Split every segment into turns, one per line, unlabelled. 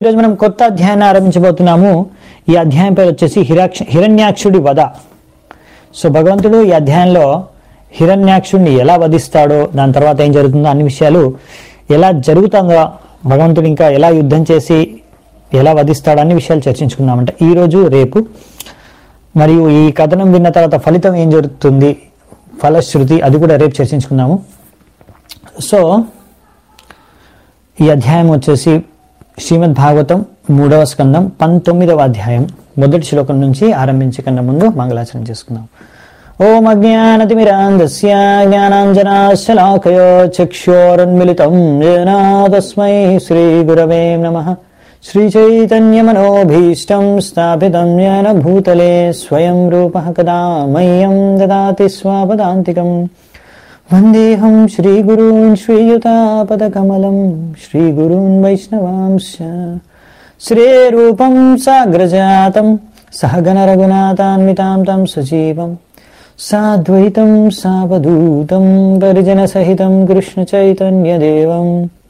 ఈరోజు మనం కొత్త అధ్యాయాన్ని ఆరంభించబోతున్నాము ఈ అధ్యాయం పేరు వచ్చేసి హిరాక్ష హిరణ్యాక్షుడి వధ సో భగవంతుడు ఈ అధ్యాయంలో హిరణ్యాక్షుడిని ఎలా వధిస్తాడో దాని తర్వాత ఏం జరుగుతుందో అన్ని విషయాలు ఎలా జరుగుతుందో భగవంతుడు ఇంకా ఎలా యుద్ధం చేసి ఎలా వధిస్తాడో అన్ని విషయాలు చర్చించుకుందామంట ఈ రోజు రేపు మరియు ఈ కథనం విన్న తర్వాత ఫలితం ఏం జరుగుతుంది ఫలశ్రుతి అది కూడా రేపు చర్చించుకుందాము సో ఈ అధ్యాయం వచ్చేసి శ్రీమద్ భాగవతం మూడవ స్కందం పంతొమ్మిదవ అధ్యాయం మొదటి శ్లోకం నుంచి ఆరంభించే కన్నా ముందు మంగళాచరణ చేసుకుందాం ఓం అజ్ఞానతిమిరాంధస్య జ్ఞానాంజనాశలాకయో చక్షోరన్మిళితం ఏన తస్మై శ్రీగురవే నమః శ్రీచైతన్యమనోభీష్టం స్థాపితం येन భూతలే స్వయం రూపः కదా మह्यं దదాతి స్వపదాంతికం వందేహం శ్రీగురూన్ శ్రీయుతాపదకమలం శ్రీగురూన్ వైష్ణవాంశ శ్రేరూపం సాగ్రజాతం సహగణ రఘునాథాన్వితాం తం సజీవం సాద్వైతం సావధూతం పరిజనసహితం కృష్ణచైతన్యదేవం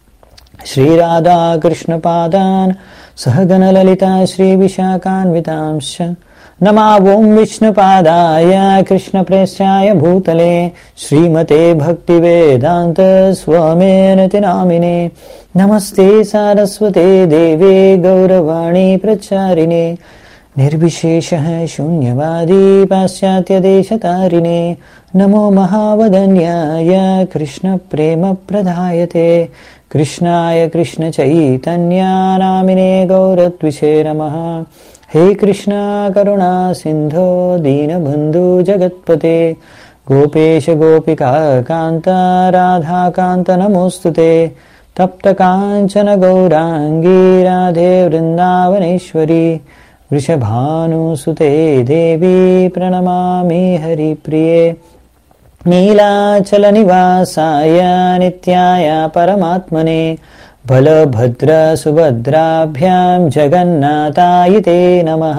श्रीराधाकृष्णपादान् सहगणललिता श्रीविशाखान्वितांश्च नमा ॐ विष्णुपादाय कृष्णप्रेष्ठाय भूतले श्रीमते भक्तिवेदान्त स्वमेनति नामिने नमस्ते सारस्वते देवे गौरवाणी प्रचारिणे निर्विशेषः शून्यवादी पाश्चात्यदेशतारिणे नमो महावदन्याय कृष्णप्रेमप्रदायते कृष्णाय कृष्णचैतन्यानामिने गौरत्विषे नमः हे कृष्णा करुणा सिन्धो दीनबन्धु जगत्पते गोपेश गोपिका कान्त राधाकान्त नमोऽस्तु ते तप्तकाञ्चन गौराङ्गी राधे वृन्दावनेश्वरी वृषभानुसुते देवी प्रणमामि हरिप्रिये नीलाचलनिवासाय नित्याय परमात्मने बलभद्रसुभद्राभ्यां जगन्नाथाय ते नमः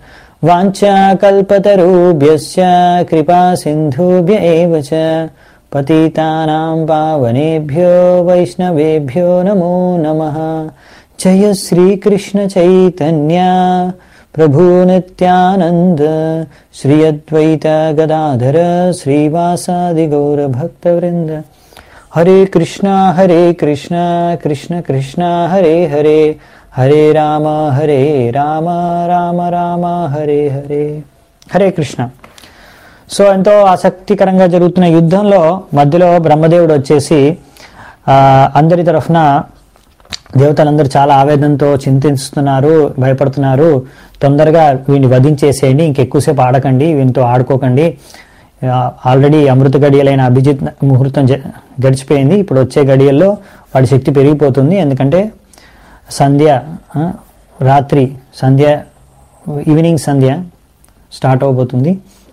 वाञ्छाकल्पतरुभ्यश्च कृपासिन्धुभ्य एव च पतितानां पावनेभ्यो वैष्णवेभ्यो नमो नमः जय श्रीकृष्णचैतन्या प्रभु नित्यानन्द श्री अद्वैत गदाधर श्रीवासादि गौरभक्तवृन्द हरे कृष्णा हरे कृष्णा कृष्ण कृष्णा हरे हरे हरे राम हरे राम राम राम హరే హరే హరే కృష్ణ సో ఎంతో ఆసక్తికరంగా జరుగుతున్న యుద్ధంలో మధ్యలో బ్రహ్మదేవుడు వచ్చేసి ఆ, అందరి తరఫున దేవతలందరూ చాలా ఆవేదనతో చింతిస్తున్నారు భయపడుతున్నారు తొందరగా వీడిని వధించేసేయండి ఇంకెక్కువసేపు ఆడకండి వీనితో ఆడుకోకండి ఆ, ఆల్రెడీ అమృత గడియలైన అభిజిత్ ముహూర్తం జ- గడిచిపోయింది ఇప్పుడు వచ్చే గడియల్లో వాడి శక్తి పెరిగిపోతుంది ఎందుకంటే సంధ్య ఆ, రాత్రి సంధ్య ఈవినింగ్ సంధ్య స్టార్ట్ అవబోతుంది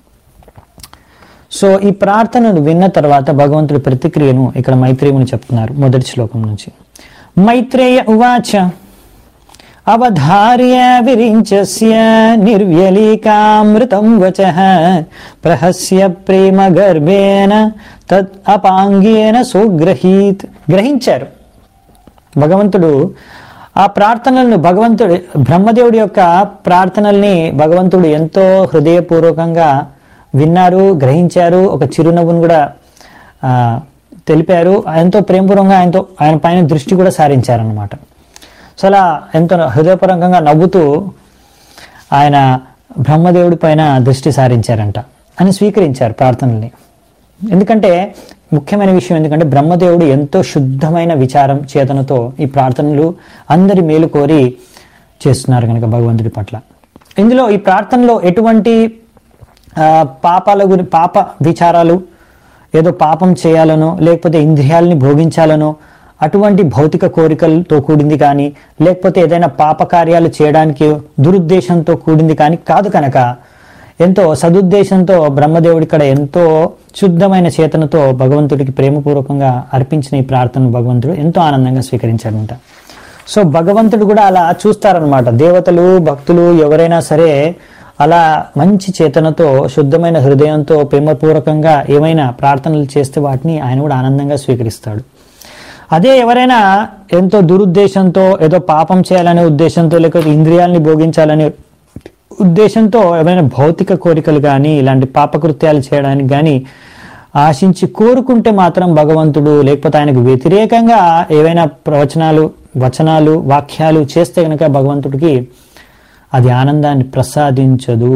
సో ఈ ప్రార్థనను విన్న తర్వాత భగవంతుడి ప్రతిక్రియను ఇక్కడ మైత్రేయుని చెప్తున్నారు మొదటి శ్లోకం నుంచి మైత్రేయ ఉవాచ అవధార్య విరించస్య నిర్వ్యలీకామృతం వచ ప్రహస్య ప్రేమ గర్భేన తత్ అపాంగేన సోగ్రహీత్ గ్రహించారు భగవంతుడు ఆ ప్రార్థనలను భగవంతుడు బ్రహ్మదేవుడి యొక్క ప్రార్థనల్ని భగవంతుడు ఎంతో హృదయపూర్వకంగా విన్నారు గ్రహించారు ఒక చిరునవ్వును కూడా ఆ, తెలిపారు ఎంతో ప్రేమపూర్వకంగా ఆయనతో ఆయన పైన దృష్టి కూడా సారించారనమాట సో అలా ఎంతో హృదయపూర్వకంగా నవ్వుతూ ఆయన బ్రహ్మదేవుడి పైన దృష్టి సారించారంట అని స్వీకరించారు ప్రార్థనల్ని ఎందుకంటే ముఖ్యమైన విషయం ఎందుకంటే బ్రహ్మదేవుడు ఎంతో శుద్ధమైన విచారం చేతనతో ఈ ప్రార్థనలు అందరి మేలు కోరి చేస్తున్నారు కనుక భగవంతుడి పట్ల ఇందులో ఈ ప్రార్థనలో ఎటువంటి ఆ, పాపాల గురి పాప విచారాలు ఏదో పాపం చేయాలనో లేకపోతే ఇంద్రియాలని భోగించాలనో అటువంటి భౌతిక కోరికలతో కూడింది కానీ లేకపోతే ఏదైనా పాప కార్యాలు చేయడానికి దురుద్దేశంతో కూడింది కానీ కాదు కనుక ఎంతో సదుద్దేశంతో బ్రహ్మదేవుడి ఇక్కడ ఎంతో శుద్ధమైన చేతనతో భగవంతుడికి ప్రేమపూర్వకంగా అర్పించిన ఈ ప్రార్థన భగవంతుడు ఎంతో ఆనందంగా స్వీకరించాడంట సో భగవంతుడు కూడా అలా చూస్తారనమాట దేవతలు భక్తులు ఎవరైనా సరే అలా మంచి చేతనతో శుద్ధమైన హృదయంతో ప్రేమపూర్వకంగా ఏమైనా ప్రార్థనలు చేస్తే వాటిని ఆయన కూడా ఆనందంగా స్వీకరిస్తాడు అదే ఎవరైనా ఎంతో దురుద్దేశంతో ఏదో పాపం చేయాలనే ఉద్దేశంతో లేకపోతే ఇంద్రియాలని భోగించాలనే ఉద్దేశంతో ఏమైనా భౌతిక కోరికలు కానీ ఇలాంటి పాపకృత్యాలు చేయడానికి కానీ ఆశించి కోరుకుంటే మాత్రం భగవంతుడు లేకపోతే ఆయనకు వ్యతిరేకంగా ఏవైనా ప్రవచనాలు వచనాలు వాక్యాలు చేస్తే కనుక భగవంతుడికి అది ఆనందాన్ని ప్రసాదించదు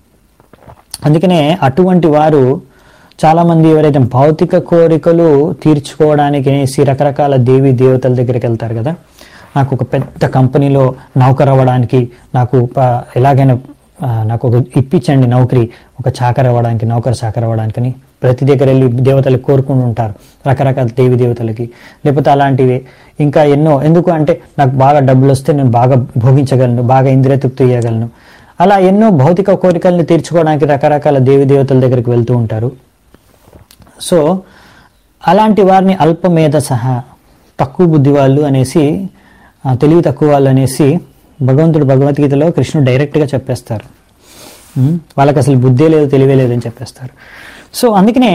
అందుకనే అటువంటి వారు చాలామంది ఎవరైతే భౌతిక కోరికలు తీర్చుకోవడానికి అనేసి రకరకాల దేవి దేవతల దగ్గరికి వెళ్తారు కదా నాకు ఒక పెద్ద కంపెనీలో నౌకర్ అవ్వడానికి నాకు ప- ఎలాగైనా ఆ, నాకు ఒక ఇప్పించండి నౌకరీ ఒక చాకర్ అవ్వడానికి నౌకర్ చాకర్ అవ్వడానికని ప్రతి దగ్గర వెళ్ళి దేవతలు కోరుకుంటూ ఉంటారు రకరకాల దేవి దేవతలకి లేకపోతే అలాంటివి ఇంకా ఎన్నో ఎందుకు అంటే నాకు బాగా డబ్బులు వస్తే నేను బాగా భోగించగలను బాగా ఇంద్రియతృప్తి ఇవ్వగలను అలా ఎన్నో భౌతిక కోరికల్ని తీర్చుకోవడానికి రకరకాల దేవి దేవతల దగ్గరికి వెళ్తూ ఉంటారు సో అలాంటి వారిని అల్పమేధ సహా తక్కువ బుద్ధి వాళ్ళు అనేసి ఆ, తెలివి తక్కువ వాళ్ళు అనేసి భగవంతుడు భగవద్గీతలో కృష్ణుడు డైరెక్ట్గా చెప్పేస్తారు ఉం? వాళ్ళకి అసలు బుద్ధే లేదు తెలివే లేదని చెప్పేస్తారు సో అందుకనే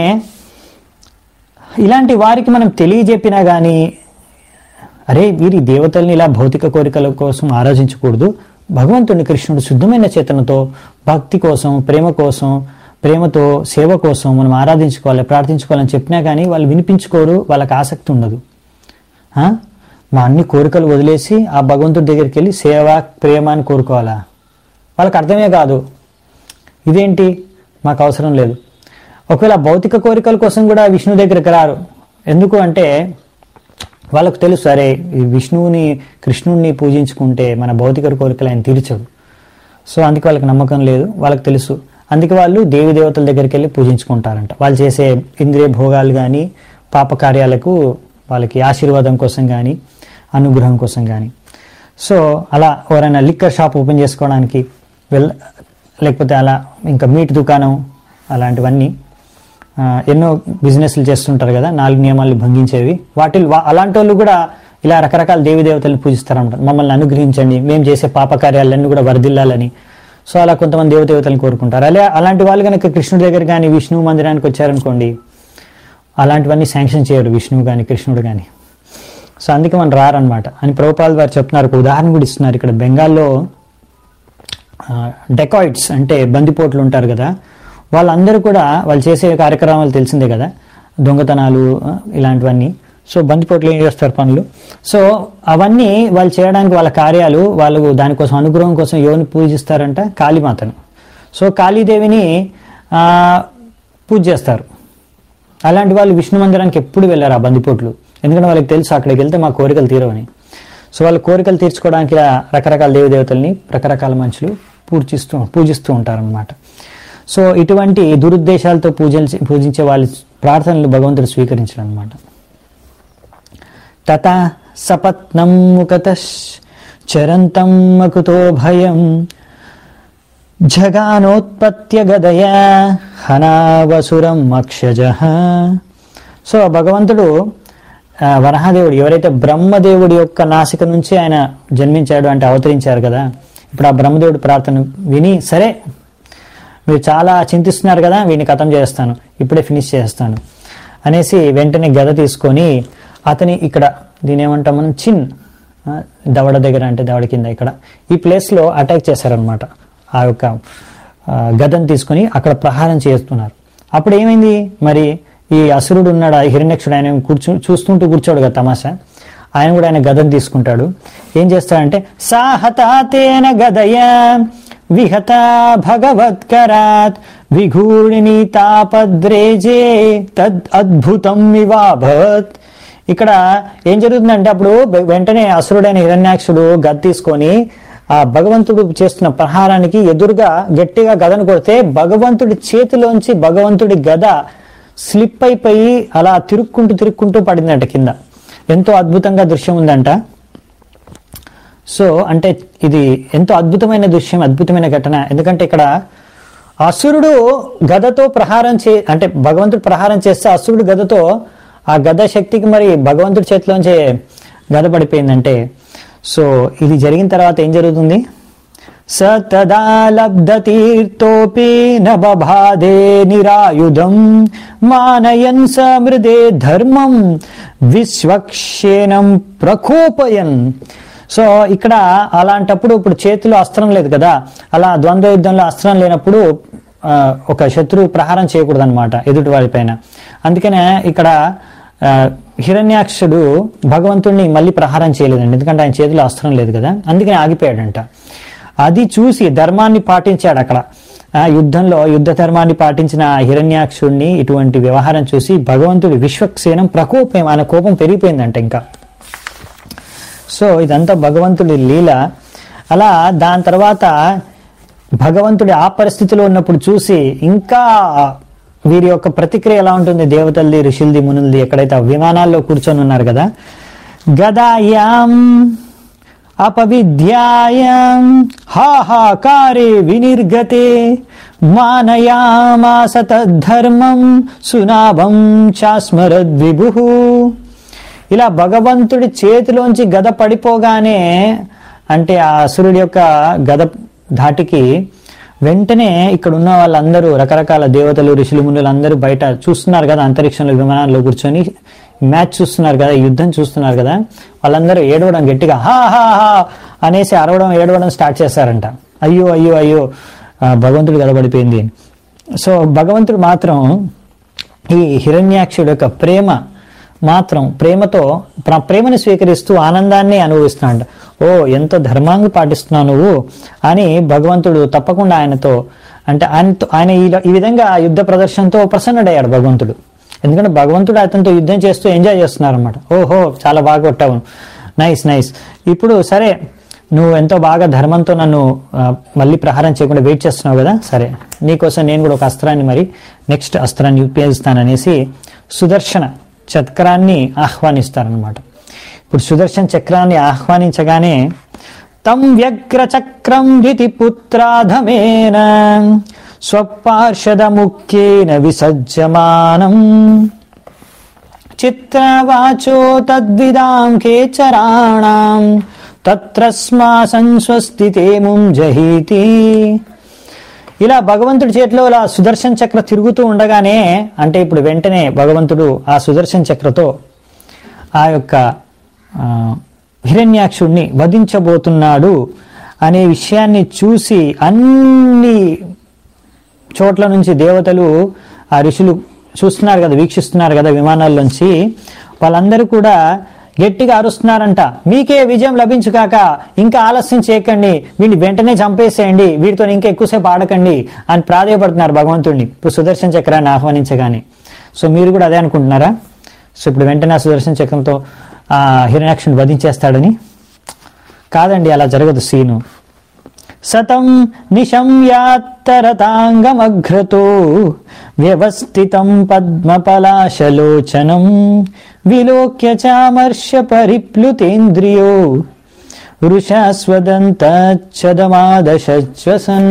ఇలాంటి వారికి మనం తెలియజెప్పినా కానీ అరే వీరి దేవతల్ని ఇలా భౌతిక కోరికల కోసం ఆరాధించకూడదు భగవంతుని కృష్ణుడు శుద్ధమైన చేతనతో భక్తి కోసం ప్రేమ కోసం ప్రేమతో సేవ కోసం మనం ఆరాధించుకోవాలి ప్రార్థించుకోవాలని చెప్పినా కానీ వాళ్ళు వినిపించుకోరు వాళ్ళకి ఆసక్తి ఉండదు ఆ? మా అన్ని కోరికలు వదిలేసి ఆ భగవంతుడి దగ్గరికి వెళ్ళి సేవ ప్రేమ అని కోరుకోవాలా వాళ్ళకి అర్థమే కాదు ఇదేంటి మాకు అవసరం లేదు ఒకవేళ భౌతిక కోరికల కోసం కూడా విష్ణు దగ్గరికి రారు ఎందుకు అంటే వాళ్ళకు తెలుసు సరే ఈ విష్ణువుని కృష్ణుడిని పూజించుకుంటే మన భౌతిక కోరికలు ఆయన తీర్చడు సో అందుకే వాళ్ళకి నమ్మకం లేదు వాళ్ళకి తెలుసు అందుకే వాళ్ళు దేవి దేవతల దగ్గరికి వెళ్ళి పూజించుకుంటారంట వాళ్ళు చేసే ఇంద్రియ భోగాలు కానీ పాపకార్యాలకు వాళ్ళకి ఆశీర్వాదం కోసం కానీ అనుగ్రహం కోసం కానీ సో అలా ఎవరైనా లిక్కర్ షాప్ ఓపెన్ చేసుకోవడానికి వెళ్ళ లేకపోతే అలా ఇంకా మీట్ దుకాణం అలాంటివన్నీ ఆ, ఎన్నో బిజినెస్లు చేస్తుంటారు కదా నాలుగు నియమాలు భంగించేవి వాటిల్ వా- అలాంటి వాళ్ళు కూడా ఇలా రకరకాల దేవి దేవతలను పూజిస్తారంట మమ్మల్ని అనుగ్రహించండి మేము చేసే పాపకార్యాలన్నీ కూడా వరదిల్లాలని సో అలా కొంతమంది దేవదేవతలను కోరుకుంటారు అలా అలాంటి వాళ్ళు కనుక కృష్ణుడి దగ్గర కానీ విష్ణు మందిరానికి వచ్చారనుకోండి అలాంటివన్నీ శాంక్షన్ చేయరు విష్ణువు కానీ కృష్ణుడు కానీ సో అందుకే మనం రారనమాట అని ప్రభుపాల్ వారు చెప్తున్నారు ఒక ఉదాహరణ కూడా ఇస్తున్నారు ఇక్కడ బెంగాల్లో డెకాయిడ్స్ అంటే బందిపోట్లు ఉంటారు కదా వాళ్ళందరూ కూడా వాళ్ళు చేసే కార్యక్రమాలు తెలిసిందే కదా దొంగతనాలు ఆ, ఇలాంటివన్నీ సో బందిపోట్లు ఏం చేస్తారు పనులు సో అవన్నీ వాళ్ళు చేయడానికి వాళ్ళ కార్యాలు వాళ్ళు దానికోసం అనుగ్రహం కోసం ఎవరిని పూజిస్తారంట కాళీమాతను సో కాళీదేవిని ఆ, పూజ చేస్తారు అలాంటి వాళ్ళు విష్ణు మందిరానికి ఎప్పుడు వెళ్ళారు ఆ బందిపోట్లు ఎందుకంటే వాళ్ళకి తెలుసు అక్కడికి వెళ్తే మా కోరికలు తీరవని సో వాళ్ళ కోరికలు తీర్చుకోవడానికి ఇలా రకరకాల దేవదేవతల్ని రకరకాల మనుషులు పూజిస్తూ పూజిస్తూ ఉంటారనమాట సో ఇటువంటి దురుద్దేశాలతో పూజలు పూజించే వాళ్ళ ప్రార్థనలు భగవంతుడు స్వీకరించడం అనమాట తత సపత్నం ముఖత చరంతం మకుతో భయం జగానోత్పత్య గదయా హనావసురం అక్షజ సో ఆ భగవంతుడు ఆ, వరహదేవుడు ఎవరైతే బ్రహ్మదేవుడి యొక్క నాసిక నుంచి ఆయన జన్మించాడు అంటే అవతరించారు కదా ఇప్పుడు ఆ బ్రహ్మదేవుడి ప్రార్థన విని సరే మీరు చాలా చింతిస్తున్నారు కదా వీడిని కథం చేస్తాను ఇప్పుడే ఫినిష్ చేస్తాను అనేసి వెంటనే గద తీసుకొని అతని ఇక్కడ దీని ఏమంటాం మనం చిన్ ఆ, దవడ దగ్గర అంటే దవడ కింద ఇక్కడ ఈ ప్లేస్లో అటాక్ చేశారనమాట ఆ యొక్క ఆ, గదను తీసుకొని అక్కడ ప్రహారం చేస్తున్నారు అప్పుడు ఏమైంది మరి ఈ అసురుడు ఉన్నాడు ఆ హిరణ్యక్షుడు ఆయన కూర్చు చూస్తుంటూ కూర్చోడు కదా తమాషా ఆయన కూడా ఆయన గదను తీసుకుంటాడు ఏం చేస్తాడంటే సాహతాతేన గదయా విహత భగవత్కరాత్ విఘూణిని తాపద్రేజే తద్ అద్భుతం ఇవాభవత్ ఇక్కడ ఏం జరుగుతుందంటే అప్పుడు వె- వెంటనే అసురుడైన హిరణ్యాక్షుడు గద తీసుకొని ఆ భగవంతుడు చేస్తున్న ప్రహారానికి ఎదురుగా గట్టిగా గదను కొడితే భగవంతుడి చేతిలోంచి భగవంతుడి గద స్లిప్ అయిపోయి అలా తిరుక్కుంటూ తిరుక్కుంటూ పడిందంట కింద ఎంతో అద్భుతంగా దృశ్యం ఉందంట సో అంటే ఇది ఎంతో అద్భుతమైన దృశ్యం అద్భుతమైన ఘటన ఎందుకంటే ఇక్కడ అసురుడు గదతో ప్రహారం చే అంటే భగవంతుడు ప్రహారం చేస్తే అసురుడు గదతో ఆ గద శక్తికి మరి భగవంతుడి చేతిలోంచే గద పడిపోయిందంటే సో ఇది జరిగిన తర్వాత ఏం జరుగుతుంది స తదా లబ్ధతీర్థోపి నబబాధే నిరాయుధం మానయన్ సమృదే ధర్మం విశ్వక్షేణం ప్రకోపయన్ సో ఇక్కడ అలాంటప్పుడు ఇప్పుడు చేతిలో అస్త్రం లేదు కదా అలా ద్వంద్వ యుద్ధంలో అస్త్రం లేనప్పుడు ఆ, ఒక శత్రువు ప్రహారం చేయకూడదు అనమాట ఎదుటి వారి పైన అందుకనే ఇక్కడ ఆ, హిరణ్యాక్షుడు భగవంతుడిని మళ్ళీ ప్రహారం చేయలేదండి ఎందుకంటే ఆయన చేతిలో అస్త్రం లేదు కదా అందుకని ఆగిపోయాడంట అది చూసి ధర్మాన్ని పాటించాడు అక్కడ ఆ యుద్ధంలో యుద్ధ ధర్మాన్ని పాటించిన ఆ హిరణ్యాక్షుడిని ఇటువంటి వ్యవహారం చూసి భగవంతుడి విశ్వక్సేనం ప్రకోపం ఆయన కోపం పెరిగిపోయిందంట ఇంకా సో ఇదంతా భగవంతుడి లీల అలా దాని తర్వాత భగవంతుడి ఆ పరిస్థితిలో ఉన్నప్పుడు చూసి ఇంకా వీరి యొక్క ప్రతిక్రియ ఎలా ఉంటుంది దేవతల్ది ఋషులది మునులది ఎక్కడైతే ఆ విమానాల్లో కూర్చొని ఉన్నారు కదా గదాయాం అపవిద్యాయాం హాహాకారే వినిర్గతే మానయామాస తద్ధర్మం సునాభం చాస్మరద్విభు ఇలా భగవంతుడి చేతిలోంచి గద పడిపోగానే అంటే ఆ అసురుడి యొక్క గద ధాటికి వెంటనే ఇక్కడ ఉన్న వాళ్ళందరూ రకరకాల దేవతలు ఋషులు మునులు అందరూ బయట చూస్తున్నారు కదా అంతరిక్షంలో విమానాల్లో కూర్చొని మ్యాచ్ చూస్తున్నారు కదా యుద్ధం చూస్తున్నారు కదా వాళ్ళందరూ ఏడవడం గట్టిగా హా హా హా అనేసి అరవడం ఏడవడం స్టార్ట్ చేశారంట అయ్యో అయ్యో అయ్యో ఆ, భగవంతుడు గద పడిపోయింది సో భగవంతుడు మాత్రం ఈ హిరణ్యాక్షుడి యొక్క ప్రేమ మాత్రం ప్రేమతో ప్ర- ప్రేమని స్వీకరిస్తూ ఆనందాన్ని అనుభవిస్తున్నాడు ఓ ఎంతో ధర్మాన్ని పాటిస్తున్నావు నువ్వు అని భగవంతుడు తప్పకుండా ఆయనతో అంటే ఆయనతో ఆయన ఈ- ఈ విధంగా యుద్ధ ప్రదర్శనతో ప్రసన్నుడయ్యాడు భగవంతుడు ఎందుకంటే భగవంతుడు అతనితో యుద్ధం చేస్తూ ఎంజాయ్ చేస్తున్నారు అనమాట ఓహో చాలా బాగా కొట్టావు నైస్ నైస్ ఇప్పుడు సరే నువ్వు ఎంతో బాగా ధర్మంతో నన్ను ఆ, మళ్ళీ ప్రహారం చేయకుండా వెయిట్ చేస్తున్నావు కదా సరే నీకోసం నేను కూడా ఒక అస్త్రాన్ని మరి నెక్స్ట్ అస్త్రాన్ని ఉపయోగిస్తాననేసి సుదర్శన చక్రాన్ని ఆహ్వానిస్తారనమాట ఇప్పుడు సుదర్శన చక్రాన్ని ఆహ్వానించగానే తం వ్యగ్ర చక్రం దితి పుత్రాధమేన స్వపార్షద ముఖ్యేన విసజ్జమానం చిత్రవాచో తద్విదాం కేచరాణాం తత్రస్మా సంస్వస్తితే ముంజహీతి ఇలా భగవంతుడి చేతిలో ఇలా సుదర్శన చక్ర తిరుగుతూ ఉండగానే అంటే ఇప్పుడు వెంటనే భగవంతుడు ఆ సుదర్శన చక్రతో ఆ యొక్క ఆ, హిరణ్యాక్షుణ్ణి వధించబోతున్నాడు అనే విషయాన్ని చూసి అన్ని చోట్ల నుంచి దేవతలు ఆ ఋషులు చూస్తున్నారు కదా వీక్షిస్తున్నారు కదా విమానాల్లోంచి వాళ్ళందరూ కూడా గట్టిగా అరుస్తున్నారంట మీకే విజయం లభించుకాక ఇంకా ఆలస్యం చేయకండి వీడిని వెంటనే చంపేసేయండి వీడితో ఇంకా ఎక్కువసేపు ఆడకండి అని ప్రాధేయపడుతున్నారు భగవంతుడిని ఇప్పుడు సుదర్శన చక్రాన్ని ఆహ్వానించగానే సో మీరు కూడా అదే అనుకుంటున్నారా సో ఇప్పుడు వెంటనే ఆ సుదర్శన చక్రంతో ఆ హిరణ్యాక్షుని వధించేస్తాడని కాదండి అలా జరగదు సీను సతం నిశంయాత్తరతాంగమఘ్రతో వ్యవస్థితం పద్మపలాశలోచనం విలోక్య చామర్ష పరిప్లుతేంద్రియో వృషాస్వదంతచ్చదమాదశస్వసన్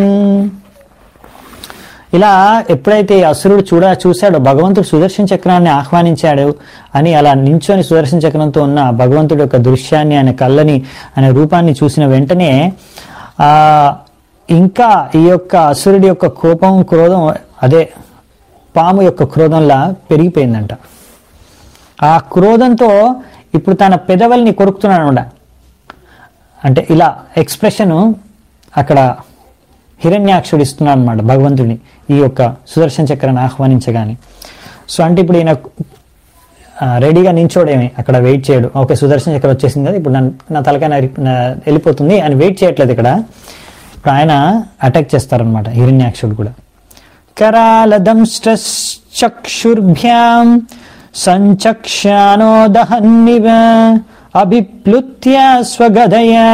ఇలా ఎప్పుడైతే ఈ అసురుడు చూడ చూశాడో భగవంతుడు సుదర్శన చక్రాన్ని ఆహ్వానించాడు అని అలా నించొని సుదర్శన చక్రంతో ఉన్న భగవంతుడి యొక్క దృశ్యాన్ని ఆయన కళ్ళని ఆయన రూపాన్ని చూసిన వెంటనే ఆ ఇంకా ఈ యొక్క అసురుడి యొక్క కోపం క్రోధం అదే పాము యొక్క క్రోధంలా పెరిగిపోయిందంట ఆ క్రోధంతో ఇప్పుడు తన పెదవుల్ని కొరుకుతున్నాడు అనమాట అంటే ఇలా ఎక్స్ప్రెషన్ అక్కడ హిరణ్యాక్షుడు ఇస్తున్నాడు అనమాట భగవంతుడిని ఈ యొక్క సుదర్శన చక్రాన్ని ఆహ్వానించగానే సో అంటే ఇప్పుడు ఈయన ఆ, రెడీగా నించోడేమి అక్కడ వెయిట్ చేయడు ఓకే సుదర్శన చక్రం వచ్చేసింది కదా ఇప్పుడు నన్ను- నా తలకాయ నా- నా వెళ్ళిపోతుంది అని వెయిట్ చేయట్లేదు ఇక్కడ ఇప్పుడు ఆయన అటాక్ చేస్తారనమాట హిరణ్యాక్షుడు కూడా కరాలదంశ్చక్షుర్భ్యాం సంచక్షానో దహన్నివ అభిప్లుత్య స్వగదయా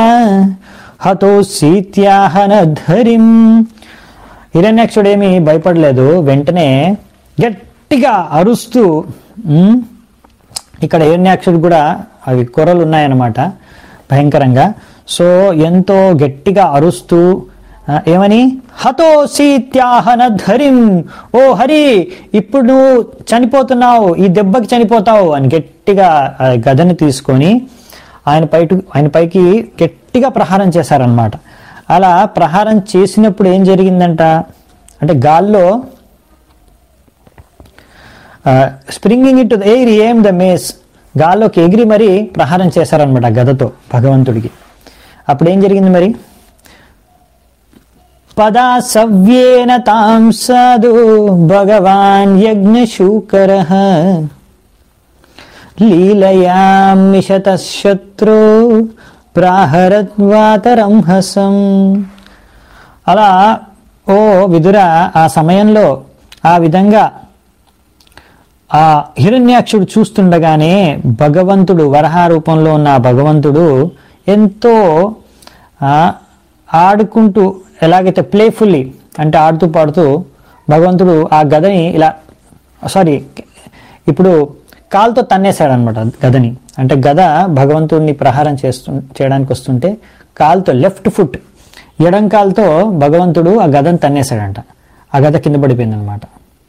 హతోసీత్యాహనధరిం హిరణ్యాక్షుడేమి భయపడలేదు వెంటనే గట్టిగా అరుస్తూ ఉమ్, ఇక్కడ హిరణ్యాక్షుడు కూడా అవి కొరలు ఉన్నాయన్నమాట భయంకరంగా సో ఎంతో గట్టిగా అరుస్తూ ఆ, ఏమని హతోసీత్యాహన ధరిం ఓ హరి ఇప్పుడు నువ్వు చనిపోతున్నావు ఈ దెబ్బకి చనిపోతావు అని గట్టిగా ఆ గదని తీసుకొని ఆయన పైటు ఆయన పైకి గట్టిగా ప్రహారం చేశారనమాట అలా ప్రహారం చేసినప్పుడు ఏం జరిగిందంట అంటే గాల్లో స్ప్రింగింగ్ ఇట్ ఎయిర్ ఏం ద మేస్ గాల్లోకి ఎగిరి మరి ప్రహారం చేశారనమాట గదతో భగవంతుడికి అప్పుడు ఏం జరిగింది మరి పదా సవ్యేన తాం సాధు భగవాన్ యజ్ఞశూకర లీలయామిషత శత్రు ప్రాహరద్వాతరంహసం అలా ఓ విదుర ఆ సమయంలో ఆ విధంగా ఆ హిరణ్యాక్షుడు చూస్తుండగానే భగవంతుడు వరహ రూపంలో ఉన్న ఆ భగవంతుడు ఎంతో ఆ, ఆడుకుంటూ ఎలాగైతే ప్లేఫుల్లీ అంటే ఆడుతూ పాడుతూ భగవంతుడు ఆ గదని ఇలా సారీ ఇప్పుడు కాలుతో తన్నేశాడు అనమాట గదని అంటే గద భగవంతుడిని ప్రహారం చేస్తు చేయడానికి వస్తుంటే కాలుతో లెఫ్ట్ ఫుట్ ఎడం కాలుతో భగవంతుడు ఆ గదని తన్నేశాడంట ఆ గద కింద పడిపోయింది అనమాట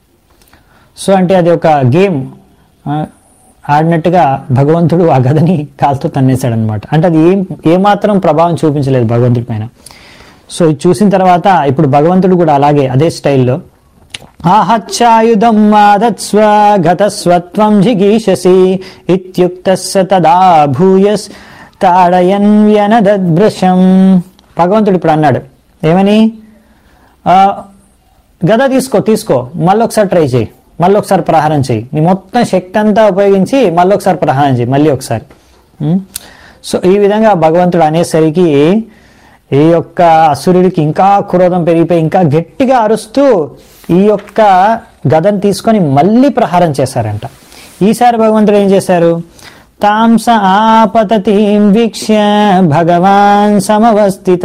సో అంటే అది ఒక గేమ్ ఆ, ఆడినట్టుగా భగవంతుడు ఆ గదని కాలుతో తన్నేశాడు అనమాట అంటే అది ఏం ఏమాత్రం ప్రభావం చూపించలేదు భగవంతుడి పైన సో ఇది చూసిన తర్వాత ఇప్పుడు భగవంతుడు కూడా అలాగే అదే స్టైల్లో ఆహచ్చాయుధం మాదత్స్వ గతస్వత్వం జిగీషసి ఇత్యుక్త తదా భూయస్ తాడయన్ వ్యనదృశం భగవంతుడు ఇప్పుడు అన్నాడు ఏమని ఆ, గద తీసుకో తీసుకో మళ్ళీ ఒకసారి ట్రై చేయి మళ్ళీ ఒకసారి ప్రహారం చేయి నీ మొత్తం శక్తి అంతా ఉపయోగించి మళ్ళీ ఒకసారి ప్రహారం చేయి మళ్ళీ ఒకసారి ఉం? సో ఈ విధంగా భగవంతుడు అనేసరికి ఈ యొక్క అసురుడికి ఇంకా క్రోధం పెరిగిపోయి ఇంకా గట్టిగా అరుస్తూ ఈ యొక్క గదను తీసుకొని మళ్ళీ ప్రహారం చేశారంట ఈసారి భగవంతుడు ఏం చేశారు తాంస ఆపతీం వీక్ష్య భగవాన్ సమవస్థిత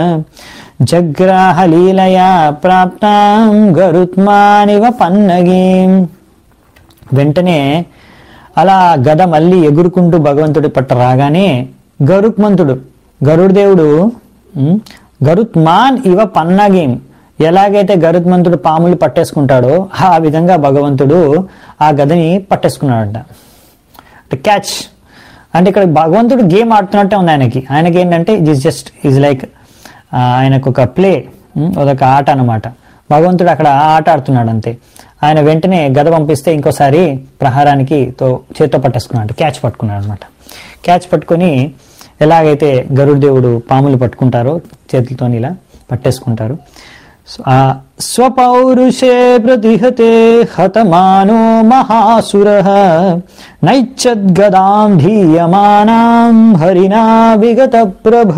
జగ్రాహ లీలయా ప్రాప్తాం గరుత్మానివ పన్నగీం వెంటనే అలా గద మళ్ళీ ఎగురుకుంటూ భగవంతుడి పట్ట రాగానే గరుత్మంతుడు గరుడదేవుడు ఉమ్, గరుత్మాన్ ఇవ పన్నగీం ఎలాగైతే గరుత్మంతుడు పాములు పట్టేసుకుంటాడో ఆ విధంగా భగవంతుడు ఆ గదని పట్టేసుకున్నాడంట అంటే క్యాచ్ అంటే ఇక్కడ భగవంతుడు గేమ్ ఆడుతున్నట్టే ఉంది ఆయనకి ఆయనకి ఏంటంటే ఇది జస్ట్ ఈజ్ లైక్ ఆయనకు ఒక ప్లే అదొక ఆట అనమాట భగవంతుడు అక్కడ ఆ ఆట ఆడుతున్నాడు అంతే ఆయన వెంటనే గద పంపిస్తే ఇంకోసారి ప్రహారానికి తో చేత్తో పట్టేసుకున్నాడు క్యాచ్ పట్టుకున్నాడు అనమాట క్యాచ్ పట్టుకొని ఎలాగైతే గరుడు దేవుడు పాములు పట్టుకుంటారో చేతులతో ఇలా పట్టేసుకుంటారు సో, ఆ స్వపౌరుషే ప్రతిహతే హతమానో మహాసుర నైచ్చద్గదాం ధీయమానాం హరినా విగత ప్రభ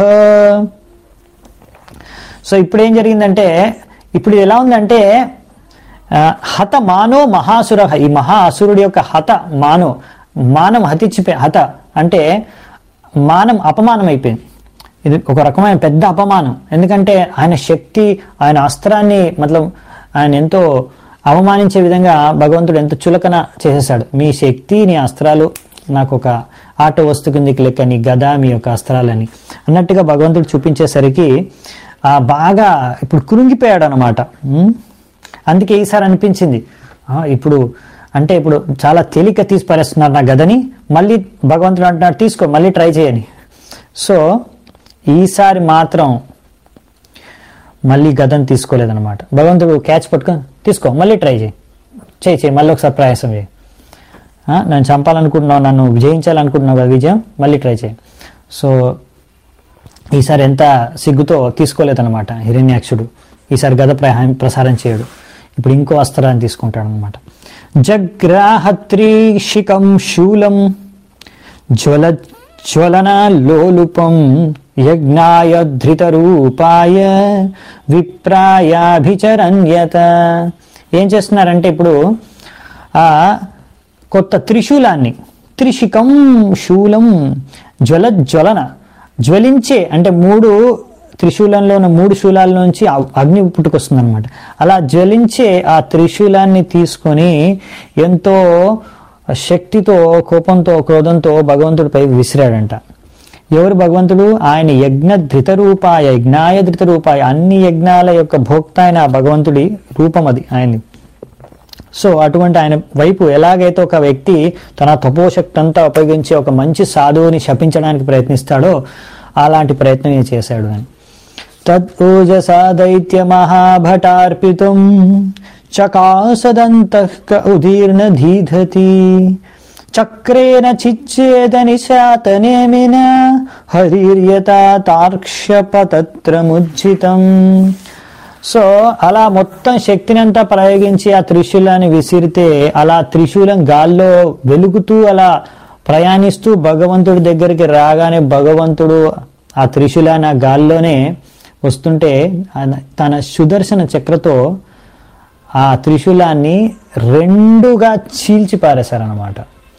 సో ఇప్పుడు ఏం జరిగిందంటే ఇప్పుడు ఇది ఎలా ఉందంటే ఆ, హత మానో మహాసుర ఈ మహా అసురుడి యొక్క హత మానో మానం హతిచ్చిపోయి హత అంటే మానం అపమానం అయిపోయింది ఇది ఒక రకమైన పెద్ద అపమానం ఎందుకంటే ఆయన శక్తి ఆయన అస్త్రాన్ని మతలబ్ ఆయన ఎంతో అవమానించే విధంగా భగవంతుడు ఎంతో చులకన చేసేసాడు మీ శక్తి నీ అస్త్రాలు నాకు ఒక ఆట వస్తు కిందికి లెక్క నీ గద మీ యొక్క అస్త్రాలని అన్నట్టుగా భగవంతుడు చూపించేసరికి ఆ బాగా ఇప్పుడు కురుంగిపోయాడు అనమాట అందుకే ఈసారి అనిపించింది ఆ, ఇప్పుడు అంటే ఇప్పుడు చాలా తేలిక తీసి పారేస్తున్నారు నా గదని మళ్ళీ భగవంతుడు అంటున్నాడు తీసుకో మళ్ళీ ట్రై చేయని సో ఈసారి మాత్రం మళ్ళీ గదని తీసుకోలేదన్నమాట భగవంతుడు క్యాచ్ పట్టుకొని తీసుకో మళ్ళీ ట్రై చేయి చేయి చేయి మళ్ళీ ఒకసారి ప్రయాసం చేయి ఆ, నన్ను చంపాలనుకుంటున్నావు నన్ను విజయించాలనుకుంటున్నావు కదా విజయం మళ్ళీ ట్రై చేయి సో ఈసారి ఎంత సిగ్గుతో తీసుకోలేదన్నమాట హిరణ్యాక్షుడు ఈసారి గద ప్రహా ప్రసారం చేయడు ఇప్పుడు ఇంకో అస్త్రాన్ని తీసుకుంటాడు అనమాట జగ్రాహత్రీషికం శూలం జ్వల జ్వలన లోలుపం యజ్ఞాయ ధృతరూపాయ విప్రాయాభిచరణ్యత ఏం చేస్తున్నారంటే ఇప్పుడు ఆ కొత్త త్రిశూలాన్ని త్రిశికం శూలం జ్వల జ్వలన జ్వలించే అంటే మూడు త్రిశూలంలో ఉన్న మూడు శూలాల నుంచి అ- అగ్ని పుట్టుకొస్తుంది అనమాట అలా జ్వలించే ఆ త్రిశూలాన్ని తీసుకొని ఎంతో శక్తితో కోపంతో క్రోధంతో భగవంతుడిపై విసిరాడంట ఎవరు భగవంతుడు ఆయన యజ్ఞ ధృత రూపాయ యజ్ఞాయ ధృత రూపాయ అన్ని యజ్ఞాల యొక్క భోక్త అయిన ఆ భగవంతుడి రూపం అది ఆయన్ని సో అటువంటి ఆయన వైపు ఎలాగైతే ఒక వ్యక్తి తన తపోశక్తి అంతా ఉపయోగించి ఒక మంచి సాధువుని శపించడానికి ప్రయత్నిస్తాడో అలాంటి ప్రయత్నం ఈయన చేశాడు అని తదోజసా దైత్యమహాభటార్పితుం చకాసదంతః క ఉదీర్ణ ధీధతి చక్రేణ చిచ్చేద నిశాతనేమిన హరిర్యత తార్క్ష్యపతత్రముజ్జితం సో అలా మొత్తం శక్తినంతా ప్రయోగించి ఆ త్రిశూలాన్ని విసిరితే అలా త్రిశూలం గాల్లో వెలుగుతూ అలా ప్రయాణిస్తూ భగవంతుడి దగ్గరికి రాగానే భగవంతుడు ఆ త్రిశూలాన్ని ఆ గాల్లోనే వస్తుంటే ఆయన తన సుదర్శన చక్రతో ఆ త్రిశూలాన్ని రెండుగా చీల్చి పారేశారనమాట